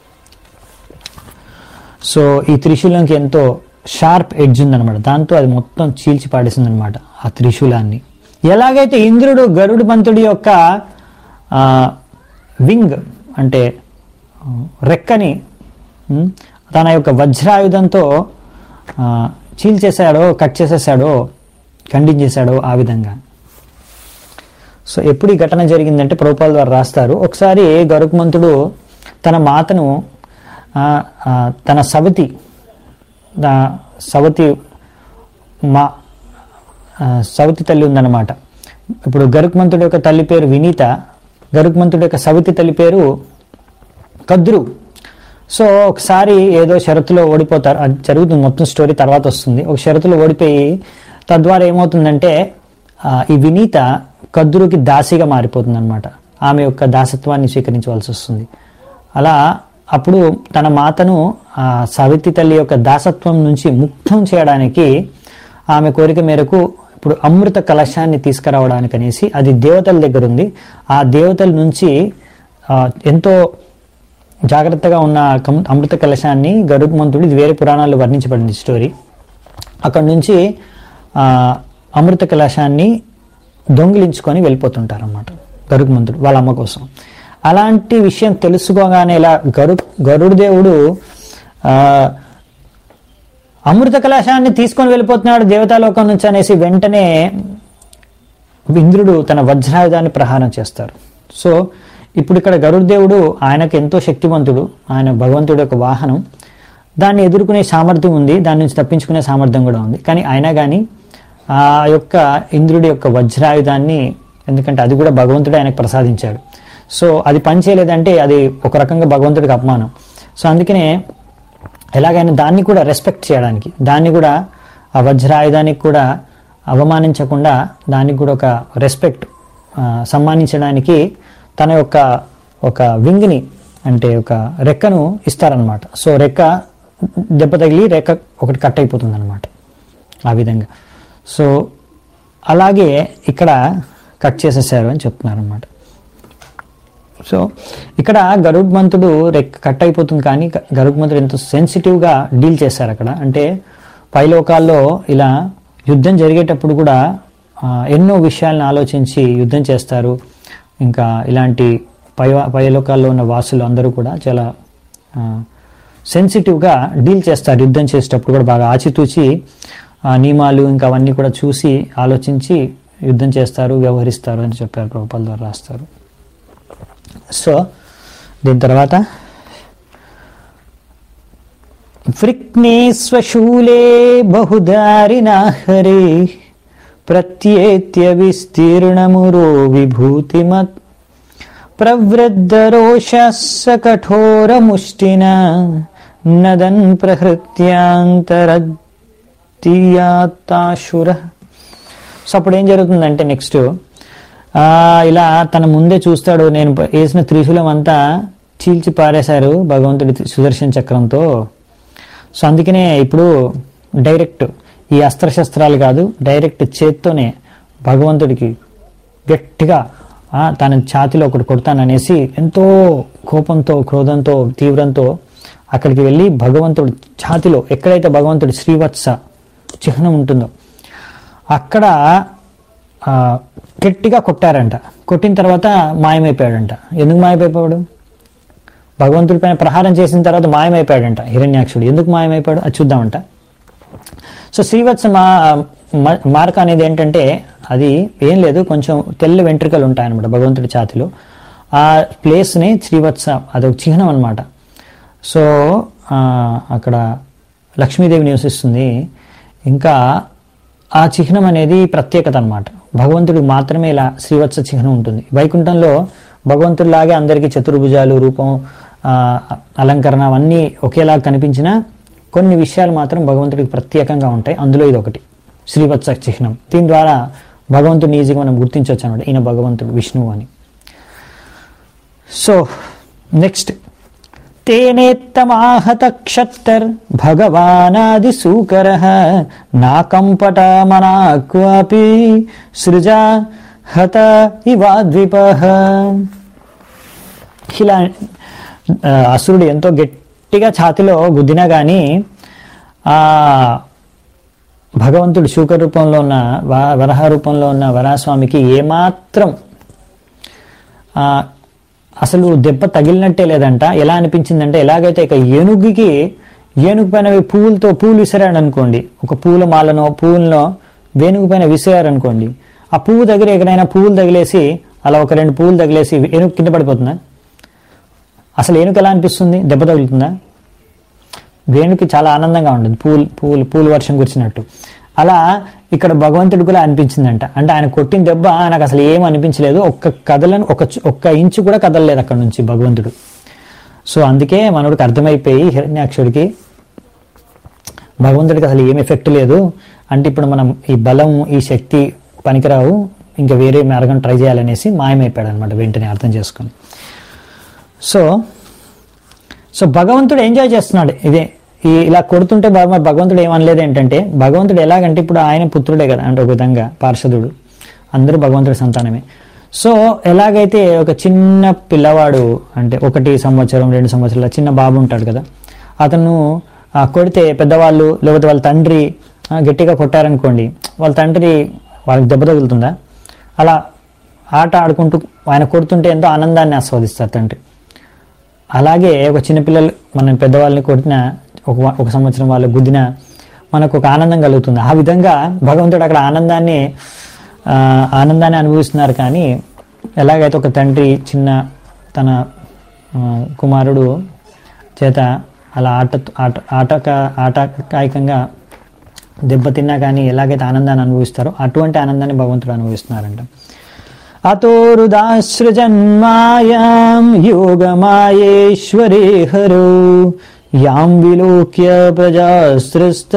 సో ఈ త్రిశూలంకి ఎంతో షార్ప్ ఎడ్జ్ ఉందన్నమాట దాంతో అది మొత్తం చీల్చి పాడేసింది అనమాట ఆ త్రిశూలాన్ని ఎలాగైతే ఇంద్రుడు గరుడు పంతుడి యొక్క ఆ, వింగ్ అంటే ఆ, రెక్కని ఉమ్, తన యొక్క వజ్రాయుధంతో ఆ, చీల్చేశాడో కట్ చేసేసాడో ఖండించేశాడో ఆ విధంగా సో ఎప్పుడు ఈ ఘటన జరిగిందంటే ప్రభుపాల ద్వారా రాస్తారు ఒకసారి గరుకుమంతుడు తన మాతను ఆ, ఆ, తన సవతి దా సవతి మా ఆ, సవతి తల్లి ఉందన్నమాట ఇప్పుడు గరుకుమంతుడి యొక్క తల్లి పేరు వినీత గరుకుమంతుడి యొక్క సవతి తల్లి పేరు కద్రు సో ఒకసారి ఏదో షరతులో ఓడిపోతారు అది జరుగుతుంది మొత్తం స్టోరీ తర్వాత వస్తుంది ఒక షరతులో ఓడిపోయి తద్వారా ఏమవుతుందంటే ఆ, ఈ వినీత కద్రుకి దాసిగా మారిపోతుంది అనమాట ఆమె యొక్క దాసత్వాన్ని స్వీకరించవలసి వస్తుంది అలా అప్పుడు తన మాతను ఆ సవితి తల్లి యొక్క దాసత్వం నుంచి ముక్తం చేయడానికి ఆమె కోరిక మేరకు ఇప్పుడు అమృత కలశాన్ని తీసుకురావడానికి అనేసి అది దేవతల దగ్గర ఉంది ఆ దేవతల నుంచి ఆ, ఎంతో జాగ్రత్తగా ఉన్న కం- అమృత కలశాన్ని గరుత్మంతుడు ఇది వేరే పురాణాల్లో వర్ణించబడింది ఈ స్టోరీ అక్కడ నుంచి ఆ, అమృత కలశాన్ని దొంగిలించుకొని వెళ్ళిపోతుంటారు అన్నమాట గరుత్మంతుడు వాళ్ళ అమ్మ కోసం అలాంటి విషయం తెలుసుకోగానే ఇలా గరు గరుడుదేవుడు ఆ, అమృత కలశాన్ని తీసుకొని వెళ్ళిపోతున్నాడు దేవతాలోకం నుంచి అనేసి వెంటనే ఇంద్రుడు తన వజ్రాయుధాన్ని ప్రహారం చేస్తారు సో ఇప్పుడు ఇక్కడ గరుడదేవుడు ఆయనకు ఎంతో శక్తివంతుడు ఆయన భగవంతుడి యొక్క వాహనం దాన్ని ఎదుర్కొనే సామర్థ్యం ఉంది దాని నుంచి తప్పించుకునే సామర్థ్యం కూడా ఉంది కానీ అయినా కానీ ఆ యొక్క ఇంద్రుడి యొక్క వజ్రాయుధాన్ని ఎందుకంటే అది కూడా భగవంతుడు ఆయనకు ప్రసాదించాడు సో అది పని చేయలేదంటే అది ఒక రకంగా భగవంతుడికి అపమానం సో అందుకనే ఎలాగైనా దాన్ని కూడా రెస్పెక్ట్ చేయడానికి దాన్ని కూడా ఆ వజ్రాయుధానికి కూడా అవమానించకుండా దానికి కూడా ఒక రెస్పెక్ట్ సమ్మానించడానికి తన యొక్క ఒక వింగ్ని అంటే ఒక రెక్కను ఇస్తారనమాట సో రెక్క దెబ్బ తగిలి రెక్క ఒకటి కట్ అయిపోతుంది అనమాట ఆ విధంగా సో అలాగే ఇక్కడ కట్ చేసేసారు అని చెప్తున్నారు అనమాట సో ఇక్కడ గరుడ్మంతుడు రెక్ కట్ అయిపోతుంది కానీ గ- గరుడ్మంతుడు ఎంతో సెన్సిటివ్గా డీల్ చేశారు అక్కడ అంటే పైలోకాల్లో ఇలా యుద్ధం జరిగేటప్పుడు కూడా ఆ, ఎన్నో విషయాలను ఆలోచించి యుద్ధం చేస్తారు ఇంకా ఇలాంటి పై పైలోకాల్లో ఉన్న వాసులు అందరూ కూడా చాలా ఆ, సెన్సిటివ్గా డీల్ చేస్తారు యుద్ధం చేసేటప్పుడు కూడా బాగా ఆచితూచి ఆ, నియమాలు ఇంకా అవన్నీ కూడా చూసి ఆలోచించి యుద్ధం చేస్తారు వ్యవహరిస్తారు అని చెప్పారు ప్రభుపాల ద్వారా రాస్తారు సో దీని తర్వాత వృక్నే స్వశూలే బహుదారినాహరే ప్రత్యేత్య విస్తీర్ణమురో విభూతిమత్ ప్రవృద్ధరోషస్స కఠోరముష్టిన నదన్ ప్రహృత్యాంతరత్యాతాశుర సో అప్పుడు ఏం జరుగుతుందంటే నెక్స్ట్ ఇలా తన ముందే చూస్తాడు నేను ప- వేసిన త్రిశూలం అంతా చీల్చి పారేశారు భగవంతుడి త్రి- సుదర్శన చక్రంతో సో అందుకనే ఇప్పుడు డైరెక్ట్ ఈ అస్త్రశస్త్రాలు కాదు డైరెక్ట్ చేత్తోనే భగవంతుడికి గట్టిగా ఆ, తన ఛాతిలో ఒకటి కొడతాననేసి ఎంతో కోపంతో క్రోధంతో తీవ్రంతో అక్కడికి వెళ్ళి భగవంతుడి ఛాతిలో ఎక్కడైతే భగవంతుడి శ్రీవత్స చిహ్నం ఉంటుందో అక్కడ ఆ, గట్టిగా కొట్టారంట కొట్టిన తర్వాత మాయమైపోయాడంట ఎందుకు మాయమైపోయాడు భగవంతుడి పైన ప్రహారం చేసిన తర్వాత మాయమైపోయాడంట హిరణ్యాక్షుడు ఎందుకు మాయమైపోయాడు అది చూద్దామంట సో శ్రీవత్స మా మ- మార్క అనేది ఏంటంటే అది ఏం లేదు కొంచెం తెల్ల వెంట్రుకలు ఉంటాయన్నమాట భగవంతుడి ఛాతిలో ఆ ప్లేస్ని శ్రీవత్స అదొక చిహ్నం అనమాట సో ఆ, అక్కడ లక్ష్మీదేవి నివసిస్తుంది ఇంకా ఆ చిహ్నం అనేది ప్రత్యేకత అన్నమాట భగవంతుడికి మాత్రమే ఇలా శ్రీవత్స చిహ్నం ఉంటుంది వైకుంఠంలో భగవంతుడిలాగే అందరికీ చతుర్భుజాలు రూపం ఆ, అలంకరణ అవన్నీ ఒకేలా కనిపించినా కొన్ని విషయాలు మాత్రం భగవంతుడికి ప్రత్యేకంగా ఉంటాయి అందులో ఇది ఒకటి శ్రీవత్స చిహ్నం దీని ద్వారా భగవంతుడిని ఈజీగా మనం గుర్తించవచ్చు అనమాట ఈయన భగవంతుడు విష్ణువు అని సో నెక్స్ట్ తేనేత్తమాహత క్షత్తర్ భగవానాది సూకర నాకంపట మనాక్వాపి సృజా హత ఇవాద్విప ఇలా ఆ, అసురుడు ఎంతో గట్టిగా ఛాతిలో గుద్దినా కానీ ఆ భగవంతుడు శూక రూపంలో ఉన్న వ- వరహ రూపంలో ఉన్న వరాస్వామికి ఏమాత్రం ఆ, అసలు దెబ్బ తగిలినట్టే లేదంట ఎలా అనిపించిందంటే ఎలాగైతే ఇక ఏనుగుకి ఏనుగు పైన పువ్వులతో పూలు విసిరాడు అనుకోండి ఒక పూల మాలనో పువ్వులనో వేణుగు పైన విసిరారు అనుకోండి ఆ పువ్వు దగ్గర ఎక్కడైనా పువ్వులు తగిలేసి అలా ఒక రెండు పువ్వులు తగిలేసి ఏనుగు కింద పడిపోతుందా అసలు ఏనుగు ఎలా అనిపిస్తుంది దెబ్బ తగులుతుందా వేణుకి చాలా ఆనందంగా ఉంటుంది పూలు పూలు పూలు వర్షం కురిచినట్టు అలా ఇక్కడ భగవంతుడు కూడా అనిపించిందంట అంటే ఆయన కొట్టిన దెబ్బ ఆయనకు అసలు ఏం అనిపించలేదు ఒక్క కదలను ఒక చు- ఒక్క ఇంచు కూడా కదలలేదు అక్కడ నుంచి భగవంతుడు సో అందుకే మనోడికి అర్థమైపోయి హిరణ్యాక్షుడికి భగవంతుడికి అసలు ఏం ఎఫెక్ట్ లేదు అంటే ఇప్పుడు మనం ఈ బలం ఈ శక్తి పనికిరావు ఇంకా వేరే మార్గం ట్రై చేయాలనేసి మాయమైపోయాడు అనమాట వెంటనే అర్థం చేసుకొని సో సో భగవంతుడు ఎంజాయ్ చేస్తున్నాడు ఇదే ఈ ఇలా కొడుతుంటే భగ- భగవంతుడు ఏమనలేదు ఏంటంటే భగవంతుడు ఎలాగంటే ఇప్పుడు ఆయన పుత్రుడే కదా అంటే ఒక విధంగా పార్షదుడు అందరూ భగవంతుడి సంతానమే సో ఎలాగైతే ఒక చిన్న పిల్లవాడు అంటే ఒకటి సంవత్సరం రెండు సంవత్సరాల చిన్న బాబు ఉంటాడు కదా అతను ఆ, కొడితే పెద్దవాళ్ళు లేకపోతే వాళ్ళ తండ్రి ఆ, గట్టిగా కొట్టారనుకోండి వాళ్ళ తండ్రి వాళ్ళకి దెబ్బ తగులుతుందా అలా ఆట ఆడుకుంటూ ఆయన కొడుతుంటే ఎంతో ఆనందాన్ని ఆస్వాదిస్తారు తండ్రి అలాగే ఒక చిన్నపిల్లలు మనం పెద్దవాళ్ళని కొట్టిన ఒక ఒక సంవత్సరం వాళ్ళు గుద్దిన మనకు ఒక ఆనందం కలుగుతుంది ఆ విధంగా భగవంతుడు అక్కడ ఆనందాన్ని ఆ, ఆనందాన్ని అనుభవిస్తున్నారు కానీ ఎలాగైతే ఒక తండ్రి చిన్న తన ఆ, కుమారుడు చేత అలా ఆట ఆట ఆటక ఆటకాయకంగా దెబ్బతిన్నా కానీ ఎలాగైతే ఆనందాన్ని అనుభవిస్తారో అటువంటి ఆనందాన్ని భగవంతుడు అనుభవిస్తున్నారంట అతోరుదాసృజన్మాయాం యోగమాయేశ్వరే హరో యాం విలోక్య ప్రజాస్త్రస్త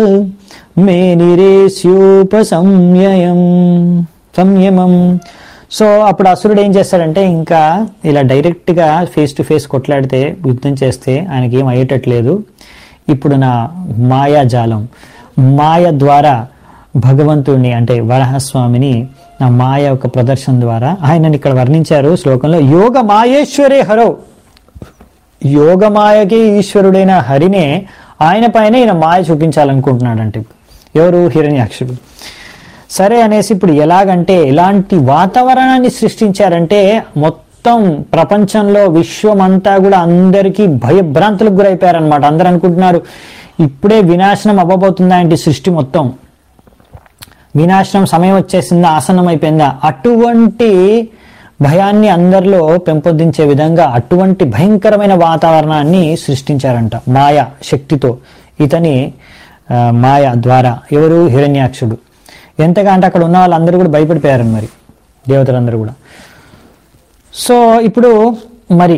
మేనిరేస్యోపసంయయం సంయమం సో అప్పుడు అసురుడు ఏం చేస్తాడంటే ఇంకా ఇలా డైరెక్ట్గా ఫేస్ టు ఫేస్ కొట్లాడితే యుద్ధం చేస్తే ఆయనకి ఏం అయ్యేటట్లేదు ఇప్పుడు నా మాయాజాలం మాయ ద్వారా భగవంతుడిని అంటే వరహస్వామిని నా మాయ యొక్క ప్రదర్శన ద్వారా ఆయనని ఇక్కడ వర్ణించారు శ్లోకంలో యోగ మాయేశ్వరే హరో యోగమాయకి ఈశ్వరుడైన హరినే ఆయన పైన ఈయన మాయ చూపించాలనుకుంటున్నాడంటే ఎవరు హిరణ్యాక్షుడు సరే అనేసి ఇప్పుడు ఎలాగంటే ఇలాంటి వాతావరణాన్ని సృష్టించారంటే మొత్తం ప్రపంచంలో విశ్వమంతా కూడా అందరికీ భయభ్రాంతులకు గురైపోయారనమాట అందరూ అనుకుంటున్నారు ఇప్పుడే వినాశనం అవ్వబోతుందా ఏంటి సృష్టి మొత్తం వినాశనం సమయం వచ్చేసిందా ఆసనం అయిపోయిందా అటువంటి భయాన్ని అందరిలో పెంపొందించే విధంగా అటువంటి భయంకరమైన వాతావరణాన్ని సృష్టించారంట మాయ శక్తితో ఇతని ఆ, మాయ ద్వారా ఎవరు హిరణ్యాక్షుడు ఎంతగా అంటే అక్కడ ఉన్న వాళ్ళందరూ కూడా భయపడిపోయారు మరి దేవతలందరూ కూడా సో ఇప్పుడు మరి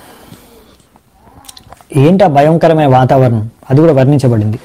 ఏంటి ఆ భయంకరమైన వాతావరణం అది కూడా వర్ణించబడింది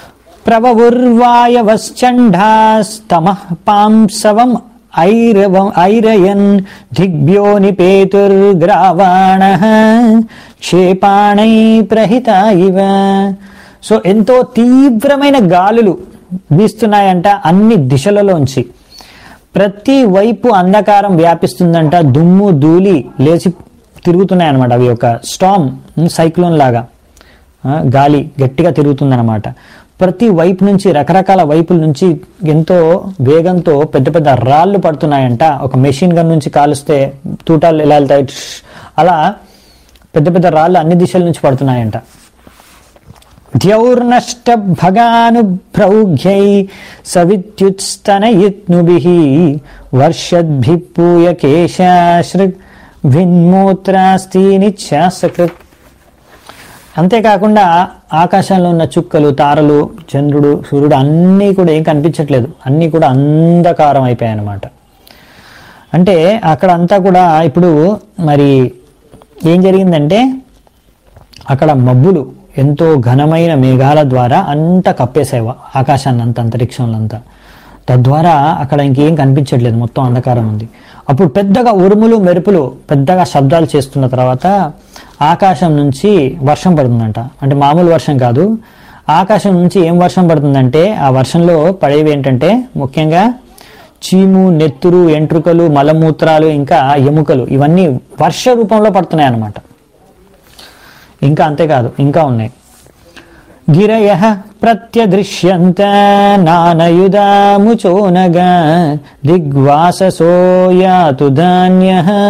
ప్రవవుర్వాయవశ్చండాస్తమ పాంసవం ఐరవం ఐరయన్ దిగ్భ్యో నిపేతుర్గ్రావాణ క్షేపాణై ప్రహిత ఇవ సో ఎంతో తీవ్రమైన గాలులు వీస్తున్నాయంట అన్ని దిశలలోంచి ప్రతి వైపు అంధకారం వ్యాపిస్తుందంట దుమ్ము ధూళి లేచి తిరుగుతున్నాయి అనమాట అవి ఒక స్టామ్ సైక్లోన్ లాగా ఆ, గాలి గట్టిగా తిరుగుతుందన్నమాట ప్రతి వైపు నుంచి రకరకాల వైపుల నుంచి ఎంతో వేగంతో పెద్ద పెద్ద రాళ్ళు పడుతున్నాయంట ఒక మెషిన్ గన్ నుంచి కాలుస్తే తూటాలు ఎలా వెళ్తాయి ట్ష్ అలా పెద్ద పెద్ద రాళ్ళు అన్ని దిశల నుంచి పడుతున్నాయంట ద్యౌర్నష్ట భగానుభ్రౌఘ్యై సవిద్యుత్స్తనయిత్నుభిః వర్షద్భిప్పూయ కేశాశ్రుగ్ భిన్మూత్రాస్తీనిచ్ఛాసకృత్ అంతేకాకుండా ఆకాశంలో ఉన్న చుక్కలు తారలు చంద్రుడు సూర్యుడు అన్నీ కూడా ఏం కనిపించట్లేదు అన్నీ కూడా అంధకారం అయిపోయాయి అన్నమాట అంటే అక్కడ అంతా కూడా ఇప్పుడు మరి ఏం జరిగిందంటే అక్కడ మబ్బులు ఎంతో ఘనమైన మేఘాల ద్వారా అంతా కప్పేసాయి ఆకాశాన్ని అంత అంతరిక్షంలో అంతా తద్వారా అక్కడ ఇంకేం కనిపించట్లేదు మొత్తం అంధకారం ఉంది అప్పుడు పెద్దగా ఉరుములు మెరుపులు పెద్దగా శబ్దాలు చేస్తున్న తర్వాత ఆకాశం నుంచి వర్షం పడుతుందంట అంటే మామూలు వర్షం కాదు ఆకాశం నుంచి ఏం వర్షం పడుతుందంటే ఆ వర్షంలో పడేవి ఏంటంటే ముఖ్యంగా చీము నెత్తురు ఎంట్రుకలు మలమూత్రాలు ఇంకా ఎముకలు ఇవన్నీ వర్ష రూపంలో పడుతున్నాయి అన్నమాట ఇంకా అంతేకాదు ఇంకా ఉన్నాయి గిరయ ప్రత్యదృశ్యంత నానయుధాముచోనగా దిగ్వాససో యాతు ధాన్య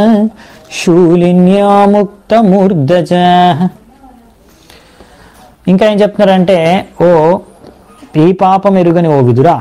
శూలిన్యాముక్తమూర్ధచ ఇంకా ఏం చెప్తున్నారంటే ఓ ఈ పాపం ఎరుగని ఓ విదురా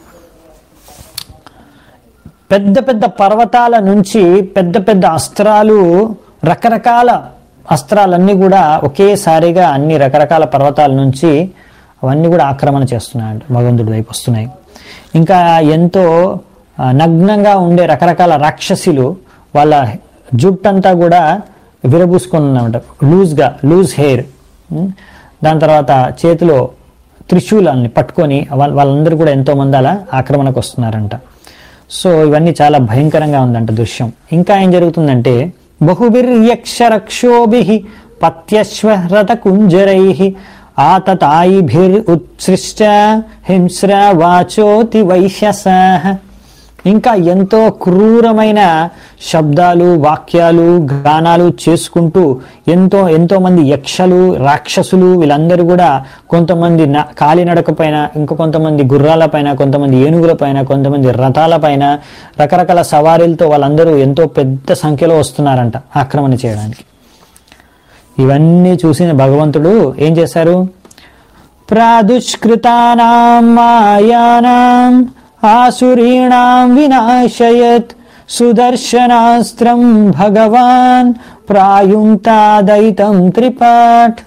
పెద్ద పెద్ద పర్వతాల నుంచి పెద్ద పెద్ద అస్త్రాలు రకరకాల అస్త్రాలన్నీ కూడా ఒకేసారిగా అన్ని రకరకాల పర్వతాల నుంచి అవన్నీ కూడా ఆక్రమణ చేస్తున్నాయంట భగవంతుడి వైపు వస్తున్నాయి ఇంకా ఎంతో ఆ, నగ్నంగా ఉండే రకరకాల రాక్షసులు వాళ్ళ జుట్టంతా కూడా విరబూసుకొని ఉన్నామంట లూజ్గా లూజ్ హెయిర్ దాని తర్వాత చేతిలో త్రిశూలాన్ని పట్టుకొని వాళ్ళ వాళ్ళందరూ కూడా ఎంతో మంది అలా ఆక్రమణకు వస్తున్నారంట సో ఇవన్నీ చాలా భయంకరంగా ఉందంట దృశ్యం ఇంకా ఏం జరుగుతుందంటే బహుభిర్యక్షరక్షోభి పత్యశ్వరత కుంజరై ఆతతాయిభిర్ ఉత్సృష్ట హింస్ర వాచోతి వైశ్యస ఇంకా ఎంతో క్రూరమైన శబ్దాలు వాక్యాలు గానాలు చేసుకుంటూ ఎంతో ఎంతో మంది యక్షలు రాక్షసులు వీళ్ళందరూ కూడా కొంతమంది న- కాలినడక పైన ఇంకా కొంతమంది గుర్రాల పైన కొంతమంది ఏనుగుల పైన కొంతమంది రథాల పైన రకరకాల సవారీలతో వాళ్ళందరూ ఎంతో పెద్ద సంఖ్యలో వస్తున్నారంట ఆక్రమణ చేయడానికి ఇవన్నీ చూసిన భగవంతుడు ఏం చేశారు ప్రాదుష్కృతానాం మాయానాం ఆసురీణాం వినాశయత్ సుదర్శనాస్త్రం భగవాన్ ప్రాయుంతాదైతం త్రిపాఠ్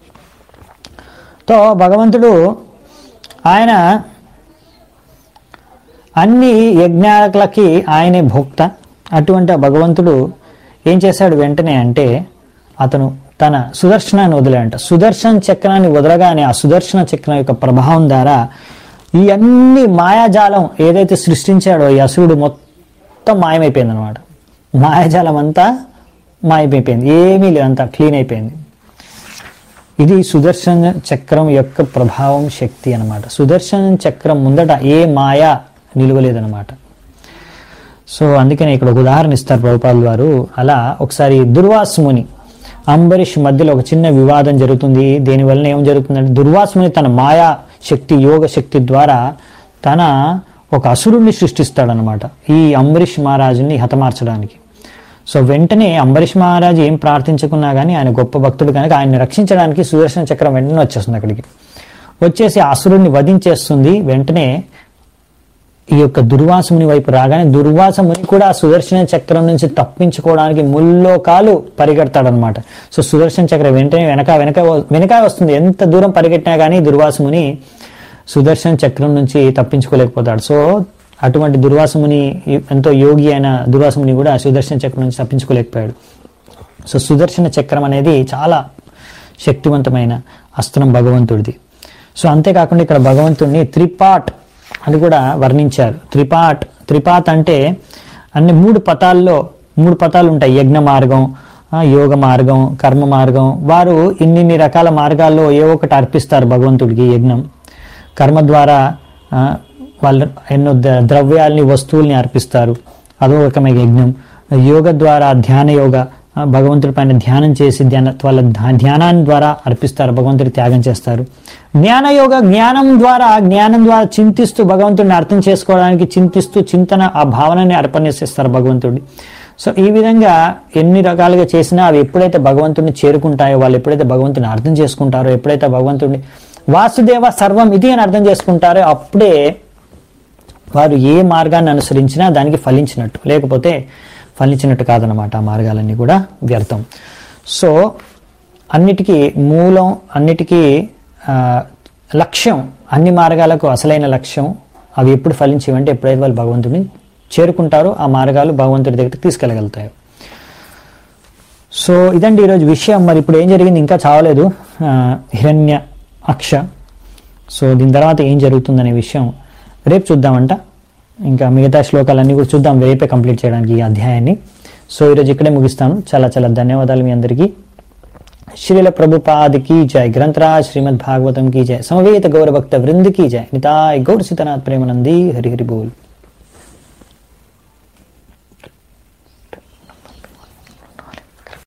తో భగవంతుడు ఆయన అన్ని యజ్ఞాలకి ఆయనే భోక్త అటువంటి ఆ భగవంతుడు ఏం చేశాడు వెంటనే అంటే అతను తన సుదర్శనాన్ని వదిలేంట సుదర్శన చక్రాన్ని వదలగానే ఆ సుదర్శన చక్రం యొక్క ప్రభావం ద్వారా ఈ అన్ని మాయాజాలం ఏదైతే సృష్టించాడో ఈ అసురుడు మొత్తం మాయమైపోయింది అనమాట మాయాజాలం అంతా మాయమైపోయింది ఏమీ లేదు అంతా క్లీన్ అయిపోయింది ఇది సుదర్శన చక్రం యొక్క ప్రభావం శక్తి అన్నమాట సుదర్శన చక్రం ముందట ఏ మాయ నిలువలేదన్నమాట సో అందుకనే ఇక్కడ ఒక ఉదాహరణ ఇస్తారు ప్రభుపాల్ వారు అలా ఒకసారి దుర్వాసుముని అంబరీష్ మధ్యలో ఒక చిన్న వివాదం జరుగుతుంది దీనివల్ల ఏం జరుగుతుందంటే దుర్వాసుముని తన మాయా శక్తి యోగ శక్తి ద్వారా తన ఒక అసురుణ్ణి సృష్టిస్తాడనమాట ఈ అంబరీష్ మహారాజుని హతమార్చడానికి సో వెంటనే అంబరీష్ మహారాజు ఏం ప్రార్థించుకున్నా కానీ ఆయన గొప్ప భక్తుడు కనుక ఆయన్ని రక్షించడానికి సుదర్శన చక్రం వెంటనే వచ్చేస్తుంది అక్కడికి వచ్చేసి ఆ అసురుణ్ణి వధించేస్తుంది వెంటనే ఈ యొక్క దుర్వాసముని వైపు రాగానే దుర్వాసముని కూడా ఆ సుదర్శన చక్రం నుంచి తప్పించుకోవడానికి ముల్లో కాలు పరిగెడతాడనమాట సో సుదర్శన చక్రం వెంటనే వెనక వెనక వెనక వస్తుంది ఎంత దూరం పరిగెట్టినా కానీ దుర్వాసముని సుదర్శన చక్రం నుంచి తప్పించుకోలేకపోతాడు సో అటువంటి దుర్వాసముని ఎంతో యోగి అయిన దుర్వాసముని కూడా ఆ సుదర్శన చక్రం నుంచి తప్పించుకోలేకపోయాడు సో సుదర్శన చక్రం అనేది చాలా శక్తివంతమైన అస్త్రం భగవంతుడిది సో అంతేకాకుండా ఇక్కడ భగవంతుడిని త్రిపాట్ అని కూడా వర్ణించారు త్రిపాట్ త్రిపాత్ అంటే అన్ని మూడు పతాల్లో మూడు పతాలు ఉంటాయి యజ్ఞ మార్గం ఆ, యోగ మార్గం కర్మ మార్గం వారు ఇన్నిన్ని రకాల మార్గాల్లో ఏ ఒకటి అర్పిస్తారు భగవంతుడికి యజ్ఞం కర్మ ద్వారా ఆ, వాళ్ళు ఎన్నో ద- ద్రవ్యాల్ని వస్తువుల్ని అర్పిస్తారు అదో రకమైన యజ్ఞం యోగ ద్వారా ధ్యాన యోగ ఆ, భగవంతుడి పైన ధ్యానం చేసి ధ్యాన వాళ్ళ ధ్యా- ధ్యానాన్ని ద్వారా అర్పిస్తారు భగవంతుడి త్యాగం చేస్తారు జ్ఞానయోగ జ్ఞానం ద్వారా జ్ఞానం ద్వారా చింతిస్తూ భగవంతుడిని అర్థం చేసుకోవడానికి చింతిస్తూ చింతన ఆ భావనని అర్పణిస్తారు భగవంతుడి సో ఈ విధంగా ఎన్ని రకాలుగా చేసినా అవి ఎప్పుడైతే భగవంతుడిని చేరుకుంటాయో వాళ్ళు ఎప్పుడైతే భగవంతుని అర్థం చేసుకుంటారో ఎప్పుడైతే భగవంతుడిని వాసుదేవ సర్వం ఇది అని అర్థం చేసుకుంటారో అప్పుడే వారు ఏ మార్గాన్ని అనుసరించినా దానికి ఫలించినట్టు లేకపోతే ఫలించినట్టు కాదనమాట ఆ మార్గాలన్నీ కూడా వ్యర్థం సో అన్నిటికీ మూలం అన్నిటికీ ఆ, లక్ష్యం అన్ని మార్గాలకు అసలైన లక్ష్యం అవి ఎప్పుడు ఫలించేవంటే ఎప్పుడైతే వాళ్ళు భగవంతుడిని చేరుకుంటారో ఆ మార్గాలు భగవంతుడి దగ్గరికి తీసుకెళ్ళగలుగుతాయి సో ఇదండి ఈరోజు విషయం మరి ఇప్పుడు ఏం జరిగింది ఇంకా చావలేదు ఆ, హిరణ్య అక్ష సో దీని తర్వాత ఏం జరుగుతుందనే విషయం రేపు చూద్దామంట ఇంకా మిగతా శ్లోకాలన్నీ కూడా చూద్దాం రేపే కంప్లీట్ చేయడానికి ఈ అధ్యాయాన్ని సో ఈరోజు ఇక్కడే ముగిస్తాను చాలా చాలా ధన్యవాదాలు మీ అందరికీ శ్రీల ప్రభుపాद की जय ग्रंथराज श्रीमद् भागवतम की जय समवेत गौर भक्त वृंद की जय निताय गौर सीतनाथ प्रेमानंदी हरि हरि बोल